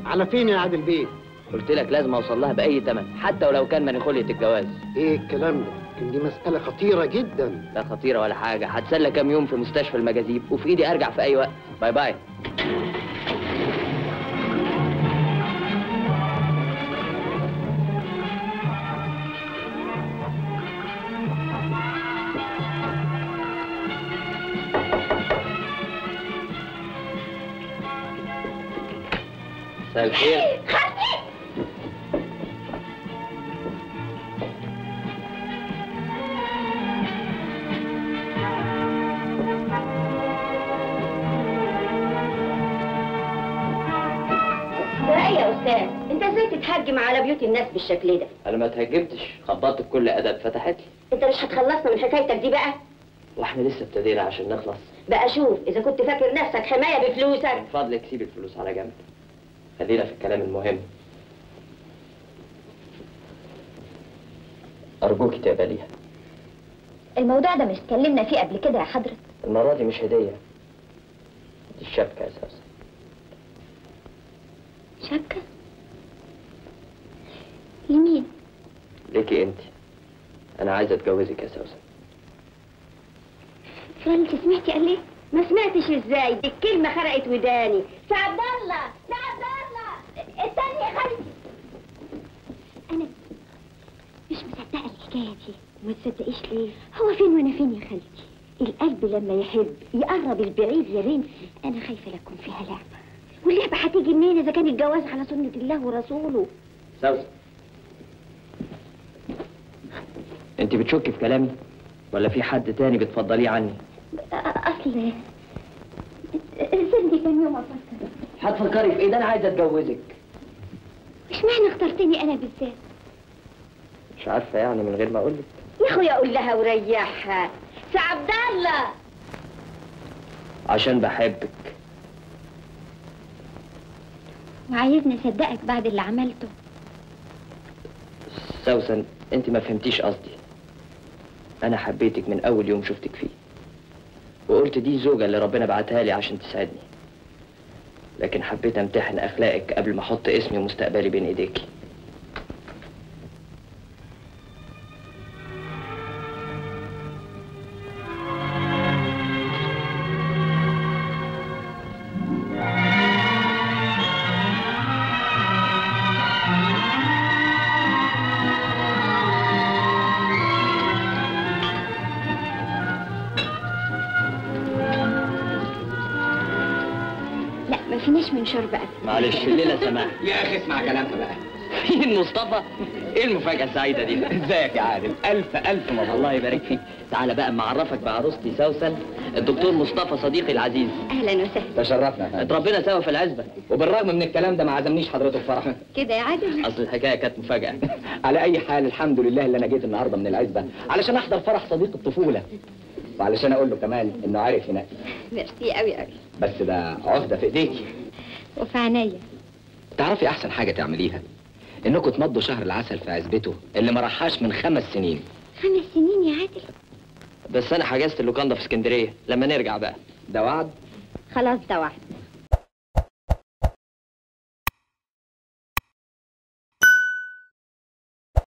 على فين يا عادل بيه قلت لك لازم اوصل لها باي ثمن حتى ولو كان منخوليه الجواز ايه الكلام ده إن دي مساله خطيره جدا لا خطيره ولا حاجه هتسلى كام يوم في مستشفى المجاذيب وفي ايدي ارجع في اي وقت باي باي مساء الخير لا يا استاذ انت ازاي تتهجم على بيوت الناس بالشكل ده انا ما اتهجمتش خبطت بكل ادب فتحت لي انت مش هتخلصنا من حكايتك دي بقى واحنا لسه ابتدينا عشان نخلص بقى شوف اذا كنت فاكر نفسك حمايه بفلوسك من فضلك سيب الفلوس على جنب خلينا في الكلام المهم أرجوك تقبليها الموضوع ده مش اتكلمنا فيه قبل كده يا حضرة المرة دي مش هدية دي الشبكة أساسا شبكة لمين ليكي أنت أنا عايز أتجوزك يا سوسن فلان انت سمعتي قال ليه ما سمعتش ازاي دي الكلمه خرقت وداني سعد الله سعد الله استني يا خالتي انا مش مصدقه الحكايه دي ما تصدقيش ليه هو فين وانا فين يا خالتي القلب لما يحب يقرب البعيد يا بنت انا خايفه لا تكون فيها لعبه واللعبه هتيجي منين اذا كان الجواز على سنه الله ورسوله سوسن أنت بتشكي في كلامي ولا في حد تاني بتفضليه عني أ- اصل سيبني كام يوم افكر هتفكري في إيه ده أنا عايز أتجوزك اشمعنى اخترتني انا بالذات مش عارفة يعني من غير ما أقولك يا اخويا قول لها وريحها سعد الله عشان بحبك وعايزني اصدقك بعد اللي عملته سوسن انت ما فهمتيش قصدي انا حبيتك من اول يوم شفتك فيه وقلت دي زوجة اللي ربنا بعتها لي عشان تساعدني لكن حبيت امتحن اخلاقك قبل ما احط اسمي ومستقبلي بين ايديكي لا ما فيناش من شرب ابدا معلش الليلة سماح يا اخي اسمع كلامها بقى مين مصطفى ايه المفاجأة السعيدة دي ازيك يا عادل الف الف مبروك الله يبارك فيك تعالى بقى اما اعرفك بعروستي سوسن الدكتور مصطفى صديقي العزيز اهلا وسهلا تشرفنا يا فندم. اتربينا سوا في العزبة وبالرغم من الكلام ده ما عزمنيش حضرتك فرح كده يا عادل اصل الحكاية كانت مفاجأة على اي حال الحمد لله اللي انا جيت النهارده من العزبه علشان احضر فرح صديق الطفوله وعلشان اقول له كمان انه عارف ينقي ميرسي قوي قوي بس ده عهده في ايديكي وفي عينيا تعرفي احسن حاجه تعمليها انكم تمضوا شهر العسل في عزبته اللي ما راحاش من خمس سنين خمس سنين يا عادل بس انا حجزت اللوكاندا في اسكندرية لما نرجع بقى ده وعد خلاص ده واحد